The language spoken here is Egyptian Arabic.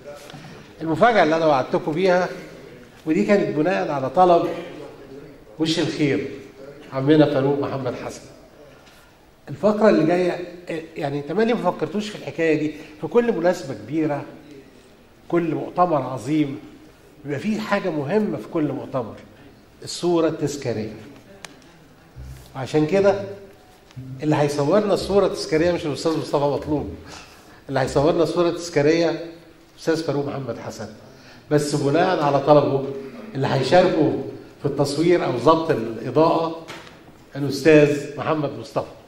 المفاجاه اللي انا وعدتكم بيها ودي كانت بناء على طلب وش الخير عمنا فاروق محمد حسن الفقره اللي جايه يعني تملي ما فكرتوش في الحكايه دي في كل مناسبه كبيره كل مؤتمر عظيم بيبقى فيه حاجه مهمه في كل مؤتمر الصوره التذكاريه وعشان كده اللي هيصورنا الصوره التذكاريه مش الاستاذ مصطفى مطلوب اللي هيصورنا الصوره التذكاريه استاذ فاروق محمد حسن بس بناء على طلبه اللي هيشاركوا في التصوير او ضبط الاضاءه الاستاذ محمد مصطفى